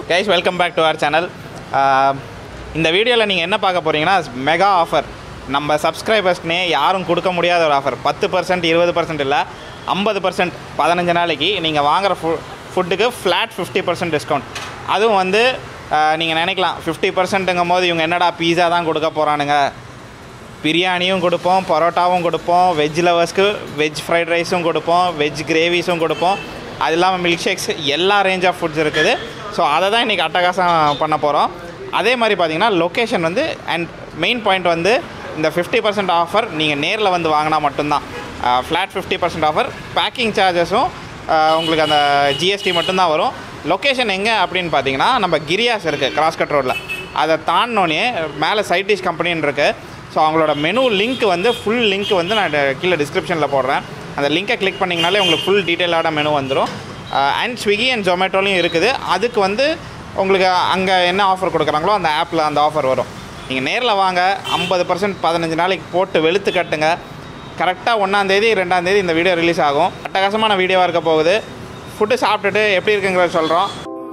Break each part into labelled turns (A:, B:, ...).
A: Guys welcome back to our channel இந்த வீடியோவில் நீங்கள் என்ன பார்க்க போகிறீங்கன்னா மெகா ஆஃபர் நம்ம சப்ஸ்கிரைபர்ஸ்க்குனே யாரும் கொடுக்க முடியாத ஒரு ஆஃபர் பத்து பர்சன்ட் இருபது பர்சன்ட் இல்லை ஐம்பது பர்சன்ட் பதினஞ்சு நாளைக்கு நீங்கள் வாங்குற ஃபு ஃபுட்டுக்கு ஃப்ளாட் ஃபிஃப்டி பர்சன்ட் டிஸ்கவுண்ட் அதுவும் வந்து நீங்கள் நினைக்கலாம் ஃபிஃப்டி பர்சன்ட்டுங்கும் போது இவங்க என்னடா பீஸா தான் கொடுக்க போகிறானுங்க பிரியாணியும் கொடுப்போம் பரோட்டாவும் கொடுப்போம் வெஜ் லவர்ஸ்க்கு வெஜ் ஃப்ரைட் ரைஸும் கொடுப்போம் வெஜ் கிரேவிஸும் கொடுப்போம் அது இல்லாமல் மில்க் ஷேக்ஸ் எல்லா ரேஞ்ச் ஆஃப் ஃபுட்ஸ் இருக்குது ஸோ அதை தான் இன்றைக்கி அட்டகாசம் பண்ண போகிறோம் அதே மாதிரி பார்த்தீங்கன்னா லொக்கேஷன் வந்து அண்ட் மெயின் பாயிண்ட் வந்து இந்த ஃபிஃப்டி பர்சன்ட் ஆஃபர் நீங்கள் நேரில் வந்து வாங்கினா மட்டும்தான் flat fifty percent offer packing சார்ஜஸும் உங்களுக்கு அந்த ஜிஎஸ்டி மட்டும்தான் வரும் லொக்கேஷன் எங்கே அப்படின்னு பார்த்தீங்கன்னா நம்ம கிரியாஸ் இருக்குது கிராஸ்கட் ரோட்டில் அதை தாண்டினோடனே மேலே சைட் டிஷ் கம்பெனின்னு இருக்குது ஸோ அவங்களோட மெனு லிங்க் வந்து ஃபுல் லிங்க் வந்து நான் ட- கீழே டிஸ்கிரிப்ஷனில் போடுறேன் அந்த லிங்கை கிளிக் பண்ணிங்கனாலே உங்களுக்கு ஃபுல் டீட்டெயிலான மெனு வந்துடும் அண்ட் ஸ்விக்கி அண்ட் ஜொமேட்டோலையும் இருக்குது அதுக்கு வந்து உங்களுக்கு அங்கே என்ன ஆஃபர் கொடுக்குறாங்களோ அந்த ஆப்பில் அந்த ஆஃபர் வரும் நீங்கள் நேரில் வாங்க ஐம்பது பர்சன்ட் பதினஞ்சு நாளைக்கு போட்டு வெளுத்து கட்டுங்க கரெக்டாக ஒன்றாந்தேதி ரெண்டாந்தேதி இந்த வீடியோ ரிலீஸ் ஆகும் அட்டகாசமான வீடியோவாக இருக்க போகுது ஃபுட்டு சாப்பிட்டுட்டு எப்படி இருக்குங்கிறத சொல்கிறோம்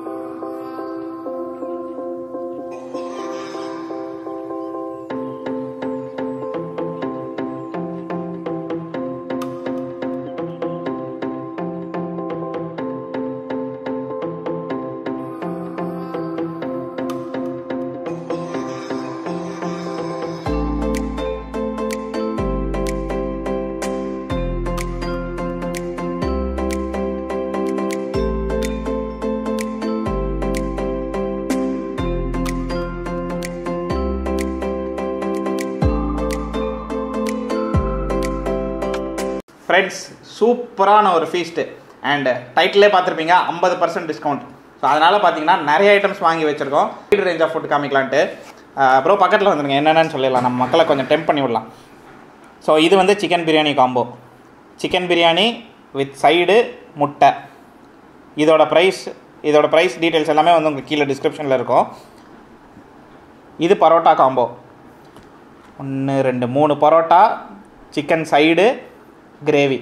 A: ஃப்ரெண்ட்ஸ் சூப்பரான ஒரு ஃபீஸ்ட்டு அண்ட் டைட்டிலே பார்த்துருப்பீங்க ஐம்பது பர்சன்ட் டிஸ்கவுண்ட் ஸோ அதனால் பார்த்தீங்கன்னா நிறைய ஐட்டம்ஸ் வாங்கி வச்சுருக்கோம் ரேஞ்ச் ஆஃப் ஃபுட் காமிக்கலான்ட்டு ப்ரோ பக்கத்தில் வந்துருங்க என்னென்னு சொல்லிடலாம் நம்ம மக்களை கொஞ்சம் டெம்ப் பண்ணி விடலாம் ஸோ இது வந்து chicken biryani combo chicken biryani with side முட்டை இதோட ப்ரைஸ் இதோட ப்ரைஸ் டீட்டெயில்ஸ் எல்லாமே வந்து உங்களுக்கு கீழே டிஸ்கிரிப்ஷனில் இருக்கும் இது பரோட்டா காம்போ ஒன்று ரெண்டு மூணு பரோட்டா சிக்கன் சைடு கிரேவி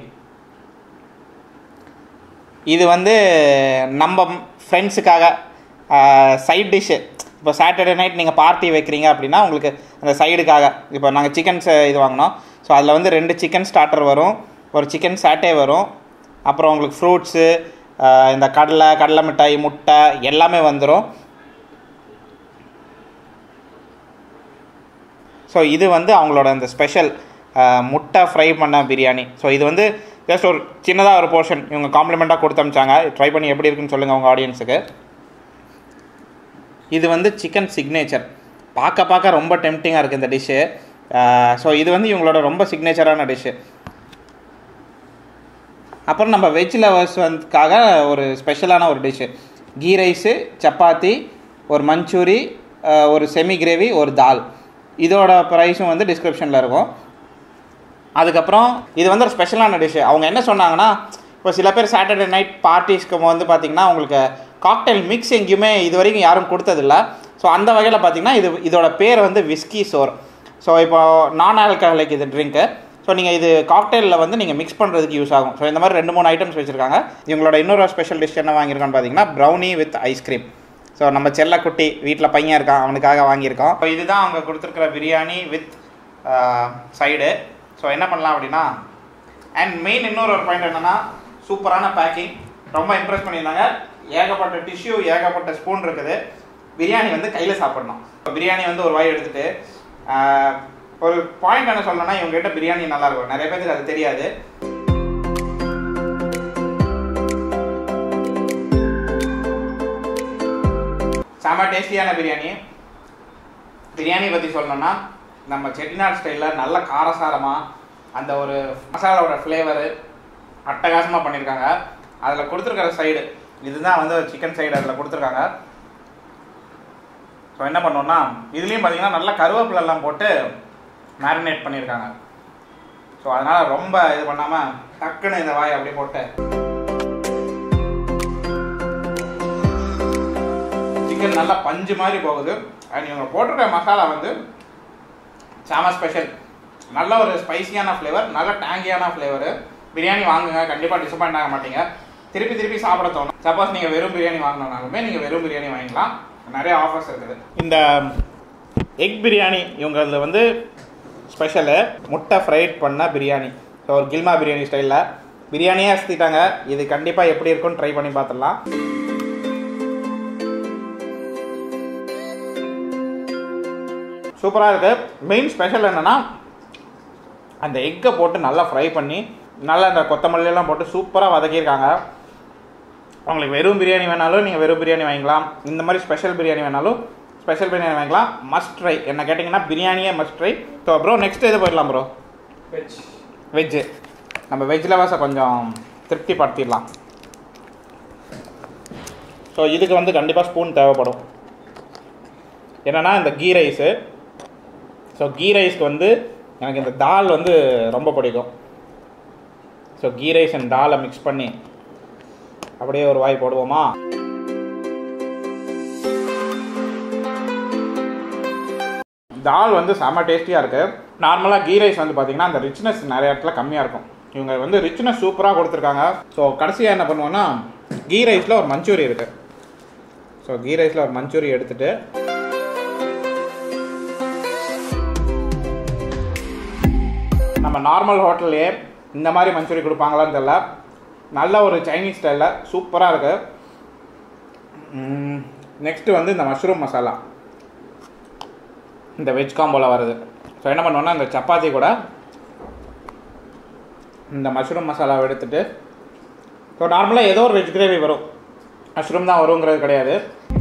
A: இது வந்து நம்ம ஃப்ரெண்ட்ஸுக்காக சைட் டிஷ்ஷு இப்போ சாட்டர்டே நைட் நீங்கள் பார்ட்டி வைக்கிறீங்க அப்படின்னா உங்களுக்கு அந்த சைடுக்காக இப்போ நாங்கள் சிக்கன் இது வாங்கினோம் ஸோ அதில் வந்து ரெண்டு சிக்கன் ஸ்டார்டர் வரும் ஒரு சிக்கன் சாட்டே வரும் அப்புறம் உங்களுக்கு ஃப்ரூட்ஸு இந்த கடலை கடலை மிட்டாய் முட்டை எல்லாமே வந்துடும் ஸோ இது வந்து அவங்களோட அந்த ஸ்பெஷல் முட்டை ஃப்ரை பண்ண பிரியாணி ஸோ இது வந்து ஜஸ்ட் ஒரு சின்னதாக ஒரு போர்ஷன் இவங்க காம்ப்ளிமெண்ட்டாக கொடுத்து அமிச்சாங்க ட்ரை பண்ணி எப்படி இருக்குன்னு சொல்லுங்கள் உங்கள் ஆடியன்ஸுக்கு இது வந்து சிக்கன் சிக்னேச்சர் பார்க்க பார்க்க ரொம்ப டெம்டிங்காக இருக்குது இந்த டிஷ்ஷு ஸோ இது வந்து இவங்களோட ரொம்ப சிக்னேச்சரான டிஷ்ஷு அப்புறம் நம்ம வெஜ் லவர்ஸ் வந்துக்காக ஒரு ஸ்பெஷலான ஒரு டிஷ்ஷு கீ ரைஸு சப்பாத்தி ஒரு மஞ்சூரி அஹ், ஒரு செமி கிரேவி ஒரு தால் இதோட ப்ரைஸும் வந்து டிஸ்கிரிப்ஷனில் இருக்கும் அதுக்கப்புறம் இது வந்து ஒரு ஸ்பெஷலான டிஷ்ஷு அவங்க என்ன சொன்னாங்கன்னா இப்போ சில பேர் சாட்டர்டே நைட் பார்ட்டிஸ்க்கு வந்து பார்த்திங்கன்னா உங்களுக்கு காக்டெயில் மிக்ஸ் எங்கேயுமே இது வரைக்கும் யாரும் கொடுத்ததில்ல ஸோ அந்த வகையில் பார்த்தீங்கன்னா இது இதோட பேர் வந்து விஸ்கி சோர் ஸோ இப்போ நான் ஆல்கஹாலிக் இது ட்ரிங்க்கு ஸோ நீங்கள் இது காக்டெயிலில் வந்து நீங்கள் மிக்ஸ் பண்ணுறதுக்கு யூஸ் ஆகும் ஸோ இந்த மாதிரி ரெண்டு மூணு ஐட்டம்ஸ் வச்சுருக்காங்க இவங்களோட இன்னொரு ஸ்பெஷல் டிஷ் என்ன வாங்கியிருக்கான்னு பார்த்தீங்கன்னா ப்ரௌனி வித் ஐஸ்கிரீம் ஸோ நம்ம செல்லக்குட்டி வீட்டில் பையன் இருக்கான் அவனுக்காக வாங்கியிருக்கோம் ஸோ இதுதான் அவங்க கொடுத்துருக்குற பிரியாணி வித் சைடு ஸோ என்ன பண்ணலாம் அப்படின்னா அண்ட் மெயின் இன்னொரு ஒரு பாயிண்ட் என்னன்னா சூப்பரான பேக்கிங் ரொம்ப இம்ப்ரெஸ் பண்ணியிருந்தாங்க ஏகப்பட்ட டிஷ்யூ ஏகப்பட்ட ஸ்பூன் இருக்குது பிரியாணி வந்து கையில் சாப்பிடணும் பிரியாணி வந்து ஒரு வாய் எடுத்துட்டு ஆஹ், ஒரு பாயிண்ட் என்ன சொல்லணும்னா இவங்ககிட்ட பிரியாணி நல்லா இருக்கும் நிறைய பேருக்கு அது தெரியாது செம டேஸ்டியான பிரியாணி பிரியாணி பற்றி சொல்லணும்னா நம்ம செட்டிநாடு ஸ்டைலில் நல்ல காரசாரமாக அந்த ஒரு மசாலாவோட ஃப்ளேவரு அட்டகாசமாக பண்ணியிருக்காங்க அதில் கொடுத்துருக்கிற சைடு இதுதான் வந்து சிக்கன் சைடு அதில் கொடுத்துருக்காங்க ஸோ என்ன பண்ணோம்னா இதுலேயும் பார்த்தீங்கன்னா நல்லா கருவேப்பிலை எல்லாம் போட்டு மேரினேட் பண்ணியிருக்காங்க ஸோ அதனால் ரொம்ப இது பண்ணாமல் டக்குன்னு இந்த வாயை அப்படியே போட்டு சிக்கன் நல்லா பஞ்சு மாதிரி போகுது அண்ட் இவங்க போட்டிருக்க மசாலா வந்து சாம ஸ்பெஷல் நல்ல ஒரு ஸ்பைசியான ஃப்ளேவர் நல்ல டேங்கியான ஃப்ளேவரு பிரியாணி வாங்குங்க கண்டிப்பாக டிசப்பாயிண்ட் ஆக மாட்டீங்க திருப்பி திருப்பி சாப்பிட தோணும் சப்போஸ் நீங்கள் வெறும் பிரியாணி வாங்கினாலுமே நீங்கள் வெறும் பிரியாணி வாங்கிக்கலாம் நிறைய ஆஃபர்ஸ் இருக்குது இந்த எக் பிரியாணி இவங்களது வந்து ஸ்பெஷலு முட்டை ஃப்ரைட் பண்ண பிரியாணி ஸோ ஒரு கில்மா பிரியாணி ஸ்டைலில் பிரியாணியே அசத்திட்டாங்க இது கண்டிப்பாக எப்படி இருக்கும்னு ட்ரை பண்ணி பார்த்துடலாம் சூப்பராக இருக்குது மெயின் ஸ்பெஷல் என்னென்னா அந்த எக்கை போட்டு நல்லா ஃப்ரை பண்ணி நல்லா அந்த கொத்தமல்லி எல்லாம் போட்டு சூப்பராக வதக்கியிருக்காங்க உங்களுக்கு வெறும் பிரியாணி வேணாலும் நீங்கள் வெறும் பிரியாணி வாங்கிக்கலாம் இந்த மாதிரி ஸ்பெஷல் பிரியாணி வேணாலும் ஸ்பெஷல் பிரியாணி வாங்கிக்கலாம் மஸ்ட் ட்ரை என்ன கேட்டிங்கன்னா பிரியாணியே must try so bro next எது போயிடலாம் ப்ரோ
B: வெஜ்
A: வெஜ்ஜு நம்ம வெஜ் லவர்ஸை கொஞ்சம் திருப்திப்படுத்திடலாம் ஸோ இதுக்கு வந்து கண்டிப்பாக ஸ்பூன் தேவைப்படும் என்னென்னா இந்த கீ ரைஸு ஸோ கீ ரைஸ்க்கு வந்து எனக்கு இந்த தால் வந்து ரொம்ப பிடிக்கும் ஸோ கீ ரைஸ் அண்ட் தாலை மிக்ஸ் பண்ணி அப்படியே ஒரு வாய் போடுவோமா தால் வந்து செம்ம டேஸ்டியாக இருக்குது நார்மலாக கீ ரைஸ் வந்து பார்த்தீங்கன்னா அந்த ரிச்னஸ் நிறைய இடத்துல கம்மியாக இருக்கும் இவங்க வந்து ரிச்னஸ் சூப்பராக கொடுத்துருக்காங்க ஸோ கடைசியாக என்ன பண்ணுவோன்னா கீ ரைஸில் ஒரு மஞ்சூரி இருக்குது ஸோ கீ ரைஸில் ஒரு மஞ்சூரி எடுத்துட்டு நம்ம நார்மல் ஹோட்டல்லையே இந்த மாதிரி மஞ்சூரி கொடுப்பாங்களான்னு தெரியல நல்ல ஒரு சைனீஸ் ஸ்டைலில் சூப்பராக இருக்குது நெக்ஸ்ட்டு வந்து இந்த மஷ்ரூம் மசாலா இந்த வெஜ் காம்போவில் வருது ஸோ என்ன பண்ணுவோன்னா இந்த சப்பாத்தி கூட இந்த மஷ்ரூம் மசாலாவை எடுத்துட்டு ஸோ நார்மலாக ஏதோ ஒரு வெஜ் கிரேவி வரும் மஷ்ரூம் தான் வருங்கிறது கிடையாது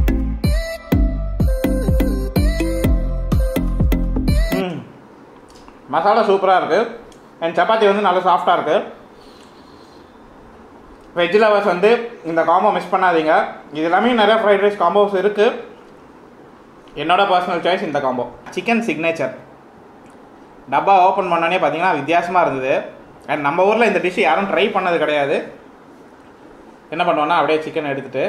A: ம் மசாலா சூப்பராக இருக்குது அண்ட் சப்பாத்தி வந்து நல்லா சாஃப்டாக இருக்குது வெஜ் லவர்ஸ் வந்து இந்த காம்போ மிஸ் பண்ணாதீங்க இது எல்லாமே நிறைய ஃப்ரைட் ரைஸ் காம்போஸ் இருக்குது என்னோட பர்சனல் சாய்ஸ் இந்த காம்போ சிக்கன் சிக்னேச்சர் டப்பா ஓப்பன் பண்ணோடனே பார்த்தீங்கன்னா வித்தியாசமாக இருந்தது அண்ட் நம்ம ஊரில் இந்த டிஷ் யாரும் ட்ரை பண்ணது கிடையாது என்ன பண்ணுவோன்னா அப்படியே சிக்கன் எடுத்துட்டு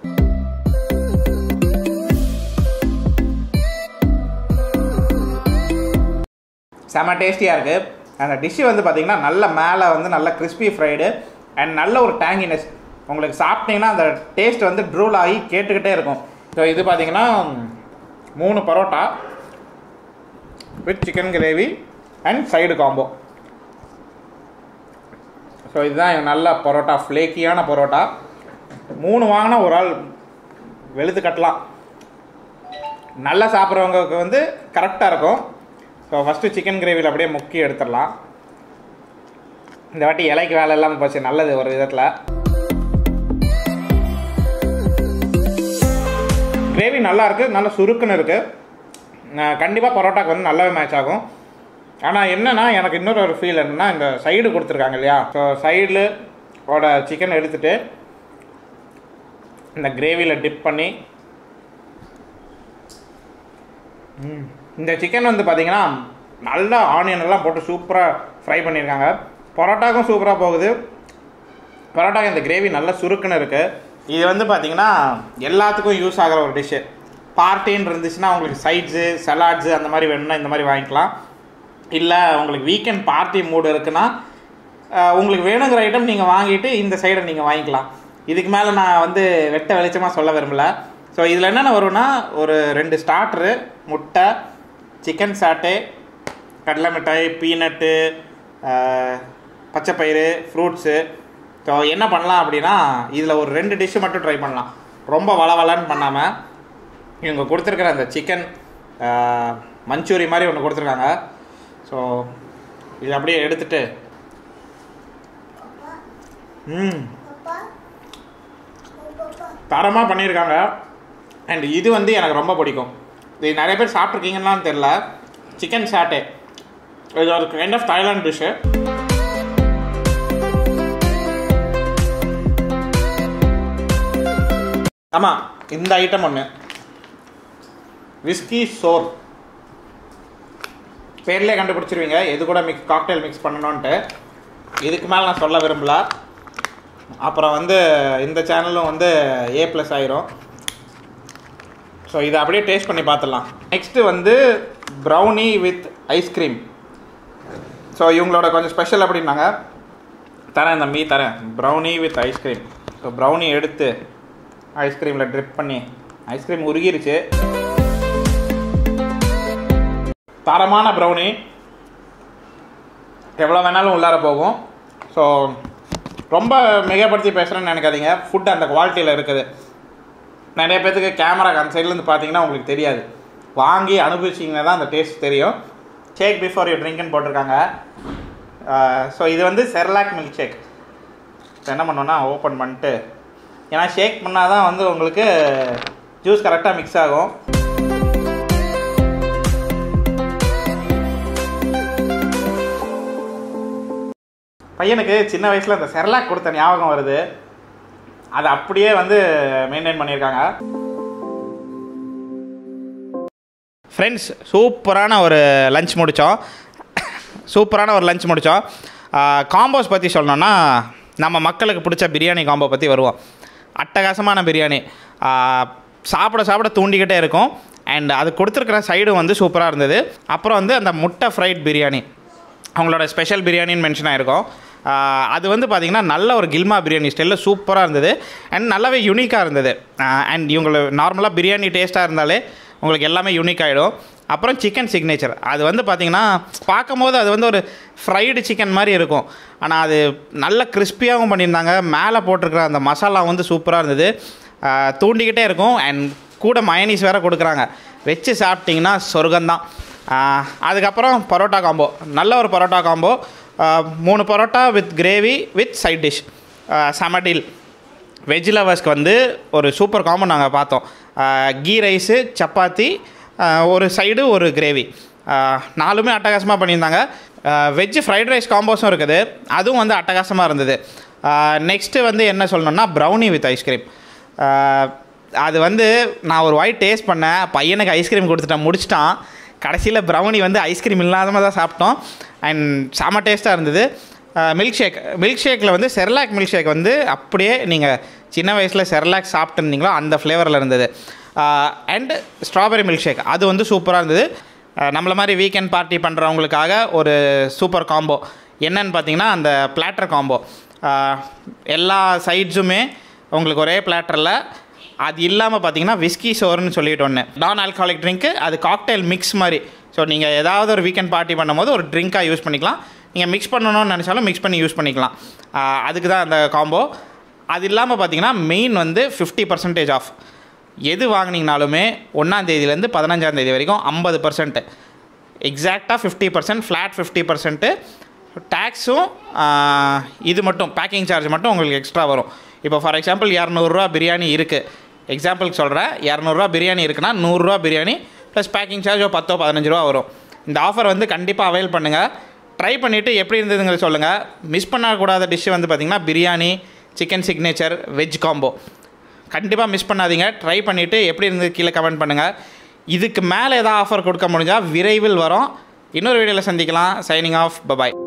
A: செம டேஸ்டியாக இருக்குது அந்த டிஷ்ஷு வந்து பார்த்தீங்கன்னா நல்ல மேலே வந்து நல்ல கிறிஸ்பி ஃப்ரைடு அண்ட் நல்ல ஒரு டேங்கினஸ் உங்களுக்கு சாப்பிட்டீங்கன்னா அந்த டேஸ்ட் வந்து ட்ரூல் ஆகி கேட்டுக்கிட்டே இருக்கும் ஸோ இது பார்த்தீங்கன்னா மூணு parotta with chicken gravy and side combo so இதுதான் நல்ல பரோட்டா ஃப்ளேக்கியான பரோட்டா மூணு வாங்கினா ஒரு ஆள் வெளுத்து கட்டலாம் நல்லா சாப்பிட்றவங்களுக்கு வந்து கரெக்டாக இருக்கும் ஸோ ஃபஸ்ட்டு சிக்கன் கிரேவியில் அப்படியே முக்கி எடுத்துடலாம் இந்த வாட்டி இலைக்கு வேலை இல்லாமல் போச்சு நல்லது ஒரு விதத்தில் கிரேவி நல்லா இருக்குது நல்ல சுருக்குன்னு இருக்குது கண்டிப்பாக பரோட்டாக்கு வந்து நல்லாவே மேட்ச் ஆகும் ஆனால் என்னன்னா எனக்கு இன்னொரு ஒரு ஃபீல் என்னன்னா இந்த சைடு கொடுத்துருக்காங்க இல்லையா ஸோ சைடில் ஓட சிக்கன் எடுத்துட்டு இந்த கிரேவியில் டிப் பண்ணி ம். இந்த சிக்கன் வந்து பார்த்தீங்கன்னா நல்லா ஆனியன் எல்லாம் போட்டு சூப்பராக ஃப்ரை பண்ணியிருக்காங்க பரோட்டாக்கும் சூப்பராக போகுது பரோட்டாக்கு இந்த கிரேவி நல்லா சுருக்குன்னு இருக்குது இது வந்து பார்த்தீங்கன்னா எல்லாத்துக்கும் யூஸ் ஆகிற ஒரு டிஷ்ஷு பார்ட்டின்னு இருந்துச்சுன்னா உங்களுக்கு சைட்ஸு சலாட்ஸு அந்த மாதிரி வேணும்னா இந்த மாதிரி வாங்கிக்கலாம் இல்லை உங்களுக்கு வீக்கெண்ட் பார்ட்டி மூடு இருக்குன்னா அஹ், உங்களுக்கு வேணுங்கிற ஐட்டம் நீங்கள் வாங்கிட்டு இந்த சைடை நீங்கள் வாங்கிக்கலாம் இதுக்கு மேலே நான் வந்து வெட்ட வெளிச்சமாக சொல்ல விரும்பல ஸோ இதில் என்னென்ன வரும்னா ஒரு ரெண்டு ஸ்டார்ட்ரு முட்டை சிக்கன் சாட்டே கடலை மிட்டாய் பீனட்டு பச்சைப்பயிறு ஃப்ரூட்ஸு ஸோ என்ன பண்ணலாம் அப்படின்னா இதில் ஒரு ரெண்டு டிஷ்ஷு மட்டும் ட்ரை பண்ணலாம் ரொம்ப வளவலன்னு பண்ணாமல் இவங்க கொடுத்துருக்குற அந்த சிக்கன் மஞ்சூரி மாதிரி ஒன்று கொடுத்துருக்காங்க ஸோ இது அப்படியே எடுத்துட்டு ம் தரமாக பண்ணியிருக்காங்க அண்ட் இது வந்து எனக்கு ரொம்ப பிடிக்கும் இது நிறைய பேர் சாப்பிட்ருக்கீங்கன்னு தெரில சிக்கன் சாட்டே இது ஒரு கைண்ட் ஆஃப் தாய்லாந்து டிஷ்ஷு ஆமாம் இந்த ஐட்டம் ஒன்று விஸ்கி சோர் பேர்லேயே கண்டுபிடிச்சிருவீங்க எது கூட மிக்ஸ் காக்டெயில் மிக்ஸ் பண்ணணுன்ட்டு இதுக்கு மேலே நான் சொல்ல விரும்பல அப்புறம் வந்து இந்த சேனலும் வந்து ஏ ப்ளஸ் ஆயிரும் ஸோ இதை அப்படியே டேஸ்ட் பண்ணி பார்த்துடலாம் நெக்ஸ்ட்டு வந்து ப்ரௌனி வித் ஐஸ்கிரீம் ஸோ இவங்களோட கொஞ்சம் ஸ்பெஷல் அப்படின்னாங்க தரேன் தம்பி தரேன் brownie with ice cream so so brownie எடுத்து ஐஸ்கிரீமில் ட்ரிப் பண்ணி ஐஸ்கிரீம் உருகிருச்சு தரமான ப்ரௌனி எவ்வளோ வேணாலும் உள்ளார போகும் ஸோ ரொம்ப மிகப்படுத்தி பேசுகிறேன்னு நினைக்காதீங்க ஃபுட் அந்த குவாலிட்டியில் இருக்குது நிறைய பேர்த்துக்கு கேமரா அந்த சைட்லேருந்து பார்த்தீங்கன்னா உங்களுக்கு தெரியாது வாங்கி அனுபவிச்சிங்கன்னா தான் அந்த டேஸ்ட் தெரியும் ஷேக் பிஃபோர் யூ ட்ரிங்க்னு போட்டிருக்காங்க ஸோ இது வந்து செர்லாக் மில்க் ஷேக் என்ன பண்ணோன்னா ஓப்பன் பண்ணிட்டு ஏன்னா ஷேக் பண்ணால் தான் வந்து உங்களுக்கு ஜூஸ் கரெக்டாக மிக்ஸ் ஆகும் பையனுக்கு சின்ன வயசில் அந்த செர்லாக் கொடுத்த ஞாபகம் வருது அதை அப்படியே வந்து மெயின்டைன் பண்ணியிருக்காங்க ஃப்ரெண்ட்ஸ் சூப்பரான ஒரு லஞ்ச் முடித்தோம் சூப்பரான ஒரு லஞ்ச் முடித்தோம் காம்போஸ் பற்றி சொல்லணும்னா நம்ம மக்களுக்கு பிடிச்ச பிரியாணி காம்போ பற்றி வருவோம் அட்டகாசமான பிரியாணி ஆ, சாப்பிட சாப்பிட தூண்டிக்கிட்டே இருக்கும் அண்ட் அது கொடுத்துருக்கிற சைடும் வந்து சூப்பராக இருந்தது அப்புறம் வந்து அந்த முட்டை ஃப்ரைட் பிரியாணி அவங்களோட ஸ்பெஷல் பிரியாணின்னு மென்ஷன் ஆகிருக்கும் ஆஹ் அது வந்து பார்த்திங்கன்னா நல்ல ஒரு கில்மா பிரியாணி ஸ்டைலில் சூப்பராக இருந்தது அண்ட் நல்லாவே யூனிக்காக இருந்தது அண்ட் இவங்களை நார்மலாக பிரியாணி டேஸ்ட்டாக இருந்தாலே உங்களுக்கு எல்லாமே யூனிக் ஆகிடும் அப்புறம் சிக்கன் சிக்னேச்சர் அது வந்து பார்த்திங்கன்னா பார்க்கும்போது அது வந்து ஒரு ஃப்ரைடு சிக்கன் மாதிரி இருக்கும் ஆனால் அது நல்ல கிறிஸ்பியாகவும் பண்ணியிருந்தாங்க மேலே போட்டிருக்கிற அந்த மசாலா வந்து சூப்பராக இருந்தது ஆஹ் தூண்டிக்கிட்டே இருக்கும் அண்ட் கூட மயனீஸ் வேறு கொடுக்குறாங்க வச்சு சாப்பிட்டிங்கன்னா சொர்க்கம்தான் ஆஹ் அதுக்கப்புறம் பரோட்டா காம்போ நல்ல ஒரு பரோட்டா காம்போ ஆஹ் மூணு parotta with gravy with side dish செம டீல் வெஜ் லவர்ஸ்க்கு வந்து ஒரு சூப்பர் காம்போ நாங்கள் பார்த்தோம் கீ ரைஸு சப்பாத்தி ஆஹ் ஒரு சைடு ஒரு கிரேவி நாலுமே அட்டகாசமாக பண்ணியிருந்தாங்க வெஜ் ஃப்ரைட் ரைஸ் காம்போஸும் இருக்குது அதுவும் வந்து அட்டகாசமாக இருந்தது நெக்ஸ்ட்டு வந்து என்ன சொல்லணும்னா ப்ரௌனி வித் ஐஸ்கிரீம் அது வந்து நான் ஒரு வாய் டேஸ்ட் பண்ணேன் பையனுக்கு ஐஸ்கிரீம் கொடுத்துட்டேன் முடிச்சிட்டான் கடைசியில் ப்ரௌனி வந்து ஐஸ்கிரீம் இல்லாமல் தான் சாப்பிட்டோம் அண்ட் செம டேஸ்ட்டாக இருந்தது மில்க் ஷேக் மில்க் ஷேக்கில் வந்து செர்லாக் மில்க் ஷேக் வந்து அப்படியே நீங்கள் சின்ன வயசில் செர்லாக் சாப்பிட்டுருந்தீங்களோ அந்த ஃப்ளேவரில் இருந்தது அண்ட் ஸ்ட்ராபெரி மில்க் ஷேக் அது வந்து சூப்பராக இருந்தது அஹ் நம்மள மாதிரி வீக்கெண்ட் பார்ட்டி பண்ணுறவங்களுக்காக ஒரு சூப்பர் காம்போ என்னன்னு பார்த்தீங்கன்னா அந்த பிளாட்டர் காம்போ எல்லா சைட்ஸுமே உங்களுக்கு ஒரே பிளாட்டரில் அது இல்லாமல் பார்த்தீங்கன்னா விஸ்கி சோர்னு சொல்லிட்டு ஒன்று நான் ஆல்கஹாலிக் ட்ரிங்க்கு அது காக்டெயில் மிக்ஸ் மாதிரி ஸோ நீங்கள் ஏதாவது ஒரு வீக்கெண்ட் பார்ட்டி பண்ணும்போது ஒரு ட்ரிங்காக யூஸ் பண்ணிக்கலாம் நீங்கள் மிக்ஸ் பண்ணணும்னு நினச்சாலும் மிக்ஸ் பண்ணி யூஸ் பண்ணிக்கலாம் ஆஹ் அதுக்கு தான் அந்த காம்போ அது இல்லாமல் பார்த்தீங்கன்னா மெயின் வந்து ஃபிஃப்டி பர்சன்டேஜ் ஆஃப் எது வாங்கினீங்கனாலுமே ஒன்றாந்தேதியிலேருந்து பதினஞ்சாந்தேதி வரைக்கும் ஐம்பது பர்சன்ட் எக்ஸாக்டாக fifty percent flat fifty percent டேக்ஸும் இது மட்டும் பேக்கிங் சார்ஜ் மட்டும் உங்களுக்கு எக்ஸ்ட்ரா வரும் இப்போ ஃபார் எக்ஸாம்பிள் இரநூறுவா பிரியாணி இருக்குது எக்ஸாம்பிளுக்கு சொல்கிறேன் இரநூறுவா பிரியாணி இருக்குன்னா நூறுரூவா பிரியாணி ப்ளஸ் பேக்கிங் சார்ஜ் ஒரு பத்தோ பதினஞ்சு ரூபா வரும் இந்த ஆஃபர் வந்து கண்டிப்பாக அவைல் பண்ணுங்கள் ட்ரை பண்ணிவிட்டு எப்படி இருந்ததுங்கிற சொல்லுங்கள் மிஸ் பண்ணக்கூடாத டிஷ்ஷு வந்து பார்த்திங்கன்னா biryani chicken signature veg combo கண்டிப்பாக மிஸ் பண்ணாதீங்க ட்ரை பண்ணிவிட்டு எப்படி இருந்தது கீழே கமெண்ட் பண்ணுங்கள் இதுக்கு மேலே ஏதாவது ஆஃபர் கொடுக்க முடிஞ்சால் விரைவில் வரும் இன்னொரு வீடியோவில் சந்திக்கலாம் சைனிங் ஆஃப் பபாய்